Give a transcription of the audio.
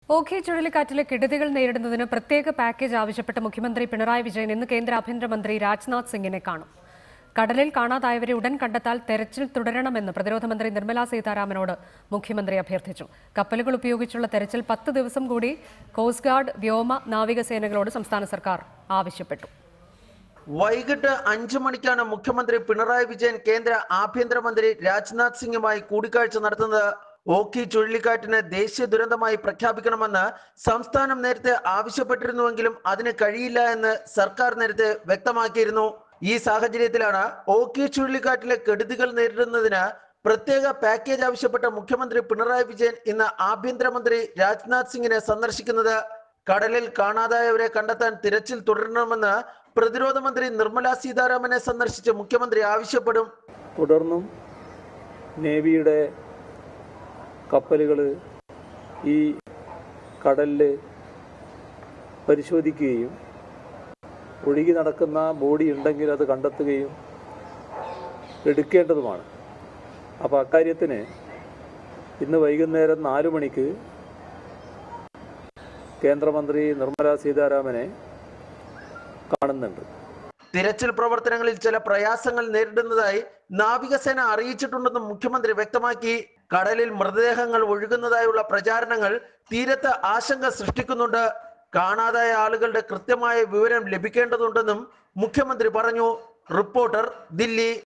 ഓഖി ചുഴലിക്കാറ്റിലെ കെടുതികൾ നേരിടുന്നതിന് പ്രത്യേക പാക്കേജ് ആവശ്യപ്പെട്ട് മുഖ്യമന്ത്രി പിണറായി വിജയൻ ഇന്ന് കേന്ദ്ര ആഭ്യന്തരമന്ത്രി രാജ്നാഥ് സിംഗിനെ കാണും കടലിൽ കാണാതായവരെ ഉടൻ കണ്ടെത്താൽ തെരച്ചിൽ തുടരണമെന്ന് പ്രതിരോധ മന്ത്രി നിർമ്മലാ സീതാരാമനോട് മുഖ്യമന്ത്രി അഭ്യർത്ഥിച്ചു കപ്പലുകൾ ഉപയോഗിച്ചുള്ള തെരച്ചിൽ പത്ത് ദിവസം കൂടി കോസ്റ്റ് ഗാർഡ് വ്യോമ നാവികസേനകളോട് സംസ്ഥാന സർക്കാർ ആവശ്യപ്പെട്ടു വൈകിട്ട് അഞ്ചു മണിക്കാണ് മുഖ്യമന്ത്രി പിണറായി വിജയൻ കേന്ദ്ര ആഭ്യന്തരമന്ത്രി രാജ്നാഥ് സിംഗുമായി കൂടിക്കാഴ്ച നടത്തുന്നത് ഓഖി ചുഴലിക്കാറ്റിനെ ദേശീയ ദുരന്തമായി പ്രഖ്യാപിക്കണമെന്ന് സംസ്ഥാനം നേരത്തെ ആവശ്യപ്പെട്ടിരുന്നുവെങ്കിലും അതിന് കഴിയില്ല എന്ന് സർക്കാർ നേരത്തെ വ്യക്തമാക്കിയിരുന്നു ഈ സാഹചര്യത്തിലാണ് ഓഖി ചുഴലിക്കാറ്റിലെ കെടുതികൾ നേരിടുന്നതിന് പ്രത്യേക പാക്കേജ് ആവശ്യപ്പെട്ട മുഖ്യമന്ത്രി പിണറായി വിജയൻ ഇന്ന് ആഭ്യന്തരമന്ത്രി രാജ്നാഥ് സിംഗിനെ സന്ദർശിക്കുന്നത് കടലിൽ കാണാതായവരെ കണ്ടെത്താൻ തിരച്ചിൽ തുടരണമെന്ന് പ്രതിരോധ മന്ത്രി നിർമ്മല സീതാരാമനെ സന്ദർശിച്ച് മുഖ്യമന്ത്രി ആവശ്യപ്പെടും തുടർന്നും നേവിയുടെ കപ്പലുകൾ ഈ കടലിൽ പരിശോധിക്കുകയും ഒഴുകി നടക്കുന്ന ബോഡി ഉണ്ടെങ്കിൽ അത് കണ്ടെത്തുകയും എടുക്കേണ്ടതുമാണ് അപ്പോൾ അക്കാര്യത്തിന് ഇന്ന് വൈകുന്നേരം നാല് മണിക്ക് കേന്ദ്രമന്ത്രി നിർമ്മല സീതാരാമനെ കാണുന്നുണ്ട് തിരച്ചിൽ പ്രവർത്തനങ്ങളിൽ ചില പ്രയാസങ്ങൾ നേരിടുന്നതായി നാവികസേന അറിയിച്ചിട്ടുണ്ടെന്നും മുഖ്യമന്ത്രി വ്യക്തമാക്കി കടലിൽ മൃതദേഹങ്ങൾ ഒഴുകുന്നതായുള്ള പ്രചാരണങ്ങൾ തീരത്ത് ആശങ്ക സൃഷ്ടിക്കുന്നുണ്ട് കാണാതായ ആളുകളുടെ കൃത്യമായ വിവരം ലഭിക്കേണ്ടതുണ്ടെന്നും മുഖ്യമന്ത്രി പറഞ്ഞു റിപ്പോർട്ടർ ദില്ലി